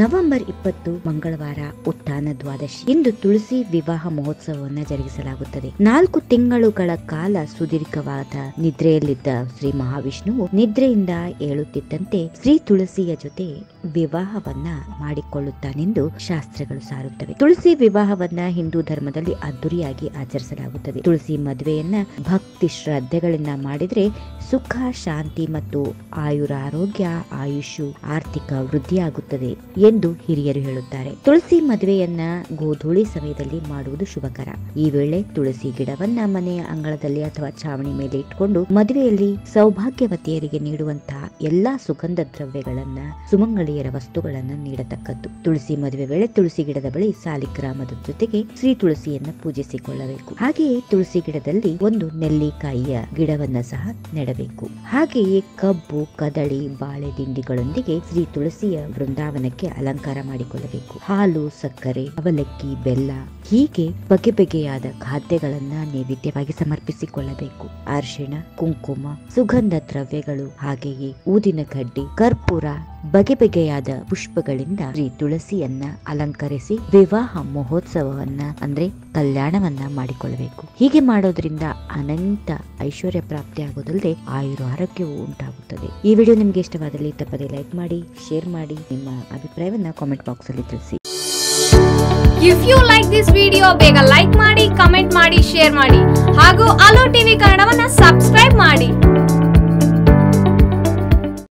November ಇಪ್ಪತ್ತು ಮಂಗಳವಾರ ಉತ್ಥಾನ ದ್ವಾದಶಿ ಇಂದು ತುಳಸಿ ವಿವಾಹ ಮಹೋತ್ಸವವನ್ನ ಜರುಗಿಸಲಾಗುತ್ತದೆ ನಾಲ್ಕು ತಿಂಗಳುಗಳ ಕಾಲ ಸುದೀರ್ಘವಾದ ನಿದ್ರೆಯಲ್ಲಿದ್ದ ಶ್ರೀ ಮಹಾವಿಷ್ಣುವು ನಿದ್ರೆಯಿಂದ ಏಳುತ್ತಿದ್ದಂತೆ ಶ್ರೀ ತುಳಸಿಯ ಜೊತೆ ವಿವಾಹವನ್ನ ಮಾಡಿಕೊಳ್ಳುತ್ತಾನೆಂದು ಶಾಸ್ತ್ರಗಳು ಸಾರುತ್ತವೆ ತುಳಸಿ ವಿವಾಹವನ್ನ ಹಿಂದೂ ಧರ್ಮದಲ್ಲಿ ಅದ್ದೂರಿಯಾಗಿ ಆಚರಿಸಲಾಗುತ್ತದೆ ತುಳಸಿ ಮದುವೆಯನ್ನ ಭಕ್ತಿ ಶ್ರದ್ಧೆಗಳಿಂದ ಮಾಡಿದ್ರೆ ಸುಖ ಶಾಂತಿ ಮತ್ತು ಆಯುರಾರೋಗ್ಯ ಆಯುಷು ಆರ್ಥಿಕ ವೃದ್ಧಿಯಾಗುತ್ತದೆ ಎಂದು ಹಿರಿಯರು ಹೇಳುತ್ತಾರೆ ತುಳಸಿ ಮದುವೆಯನ್ನ ಗೋಧೂಳಿ ಸಮಯದಲ್ಲಿ ಮಾಡುವುದು ಶುಭಕರ ಈ ವೇಳೆ ತುಳಸಿ ಗಿಡವನ್ನ ಮನೆಯ ಅಂಗಳದಲ್ಲಿ ಅಥವಾ ಛಾವಣಿ ಮೇಲೆ ಇಟ್ಕೊಂಡು ಮದುವೆಯಲ್ಲಿ ಸೌಭಾಗ್ಯವತಿಯರಿಗೆ ನೀಡುವಂತಹ ಎಲ್ಲಾ ಸುಗಂಧ ದ್ರವ್ಯಗಳನ್ನ ಸುಮಂಗಳಿಯರ ವಸ್ತುಗಳನ್ನ ನೀಡತಕ್ಕದ್ದು ತುಳಸಿ ಮದುವೆ ವೇಳೆ ತುಳಸಿ ಗಿಡದ ಬಳಿ ಸಾಲಿಗ್ರಾಮದ ಜೊತೆಗೆ ಶ್ರೀ ತುಳಸಿಯನ್ನ ಪೂಜಿಸಿಕೊಳ್ಳಬೇಕು ಹಾಗೆಯೇ ತುಳಸಿ ಗಿಡದಲ್ಲಿ ಒಂದು ನೆಲ್ಲಿಕಾಯಿಯ ಗಿಡವನ್ನ ಸಹ ನೆಡಬೇಕು ಹಾಗೆಯೇ ಕಬ್ಬು ಕದಳಿ ಬಾಳೆ ದಿಂಡಿಗಳೊಂದಿಗೆ ಶ್ರೀ ತುಳಸಿಯ ವೃಂದಾವನಕ್ಕೆ ಅಲಂಕಾರ ಮಾಡಿಕೊಳ್ಳಬೇಕು ಹಾಲು ಸಕ್ಕರೆ ಅವಲಕ್ಕಿ ಬೆಲ್ಲ ಹೀಗೆ ಬಗೆ ಬಗೆಯಾದ ಖಾದ್ಯಗಳನ್ನ ನೈವೇದ್ಯವಾಗಿ ಸಮರ್ಪಿಸಿಕೊಳ್ಳಬೇಕು ಅರಿಶಿಣ ಕುಂಕುಮ ಸುಗಂಧ ದ್ರವ್ಯಗಳು ಹಾಗೆಯೇ ಊದಿನ ಕಡ್ಡಿ ಕರ್ಪೂರ ಬಗೆ ಬಗೆಯಾದ ಪುಷ್ಪಗಳಿಂದ ಶ್ರೀ ತುಳಸಿಯನ್ನ ಅಲಂಕರಿಸಿ ವಿವಾಹ ಮಹೋತ್ಸವವನ್ನ ಅಂದ್ರೆ ಕಲ್ಯಾಣವನ್ನ ಮಾಡಿಕೊಳ್ಳಬೇಕು ಹೀಗೆ ಮಾಡೋದ್ರಿಂದ ಅನಂತ ಐಶ್ವರ್ಯ ಪ್ರಾಪ್ತಿ ಆಗೋದಲ್ಲದೆ ಆಯುರು ಆರೋಗ್ಯವು ಉಂಟಾಗುತ್ತದೆ ಈ ವಿಡಿಯೋ ನಿಮ್ಗೆ ಇಷ್ಟವಾದಲ್ಲಿ ತಪ್ಪದೆ ಲೈಕ್ ಮಾಡಿ ಶೇರ್ ಮಾಡಿ ನಿಮ್ಮ ಅಭಿಪ್ರಾಯವನ್ನ ಕಾಮೆಂಟ್ ಬಾಕ್ಸ್ ಅಲ್ಲಿ ತಿಳಿಸಿ if you like this video ಬೇಗ ಲೈಕ್ ಮಾಡಿ ಕಮೆಂಟ್ ಮಾಡಿ ಶೇರ್ ಮಾಡಿ ಹಾಗೂ ಅಲೋ ಟಿವಿ ಕನ್ನಡವನ್ನ ಸಬ್ಸ್ಕ್ರೈಬ್ ಮಾಡಿ